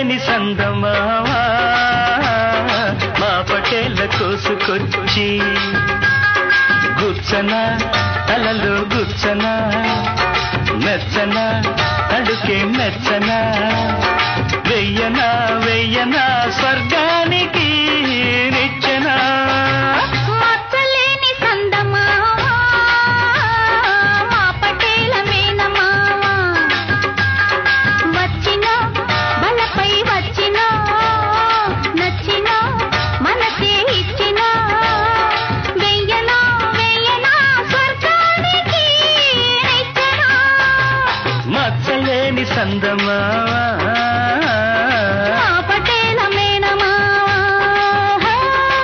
మచ్చలేని సందమావా మా పటేల కోసుకొచ్చి గుచ్చన తలలో గుచ్చన మెచ్చన అడుకే మెచ్చన వెయ్యనా వెయ్యనా స్వర్గానికి నిచ్చనా మచ్చలేని సందమావా మా పటేల మేనమావా వచ్చిన బలపై వచ్చిన నచ్చిన మనసే ఇచ్చిన వెయ్యనా వెయ్యనా స్వర్గానికి నిచ్చెనా మచ్చలేని సందమా మా పటేల మేనమావా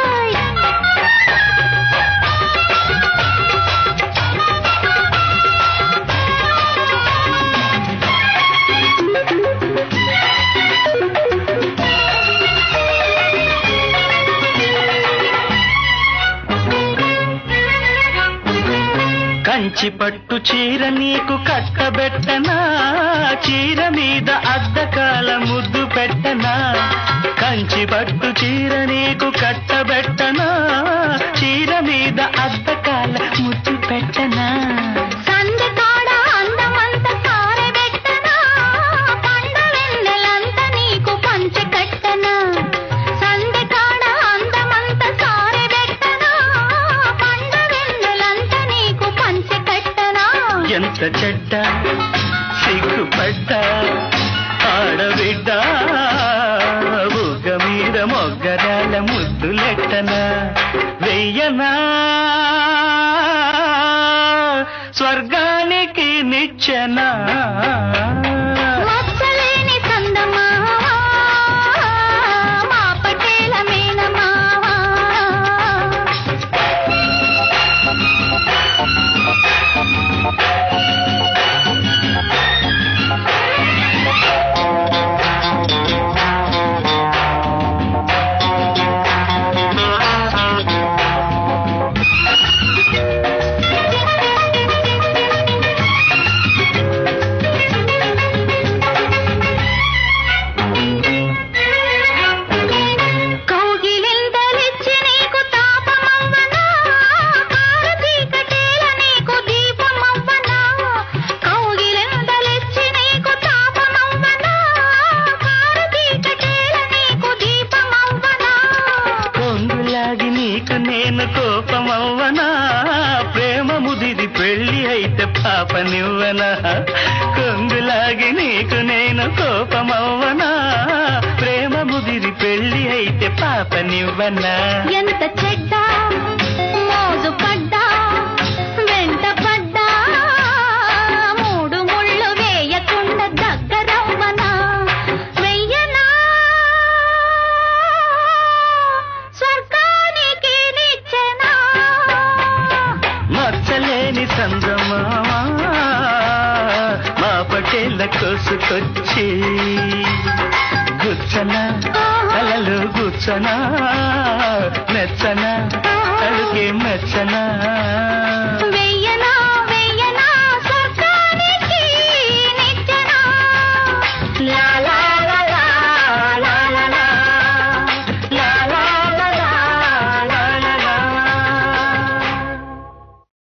కంచి పట్టు చీర నీకు కట్టబెట్టనా చీర మీద అద్దకాల ముద్దు పెట్టనా కంచి పట్టు చీర నీకు కట్టబెట్టనా చీర మీద అద్దకాల ముద్దు పెట్టనా సందకాడ అందమంత సారెబెట్టనా పండ వెన్నెలంత నీకు పంచె కట్టనా సందకాడ అందమంత సారెబెట్టనా పండ వెన్నెలంత నీకు పంచె కట్టనా ఎంత చెడ్డ సిగ్గుపడ్డ ఆడబిడ్డ బుగ్గ మీద మొగ్గరాల ముద్దులెట్టనా వెయ్యనా స్వర్గానికి నిచ్చెనా మచ్చలేని సందమావా మా పటేల మేనమావా కౌగిలింతలిచ్చి నీకు తాపమవ్వనా హారతి కటేల నీకు దీపమవ్వనా కౌగిలింతలిచ్చి నీకు తాపమవ్వనా హారతి కటేల నీకు దీపమవ్వనా కొంగులాగి నీకు నేను కోపమవ్వనా ప్రేమ ముదిరి పెళ్లి అయితే పాపనివ్వనా కొంగులాగి నీకు నేను కోపమవ్వనా ప్రేమ ముదిరి పెళ్లి అయితే పాపనివ్వనా ఎంత చెడ్డ మోజు పడ్డా వెంట పడ్డా మూడు ముళ్ళు వేయకుండా దగ్గరవ్వనా వెయ్యనా స్వర్గానికి నిచ్చెనా మచ్చలేని సందమా మా పటేళ్ళ కోసుకొచ్చి గుచ్చన కలలు గుచ్చనా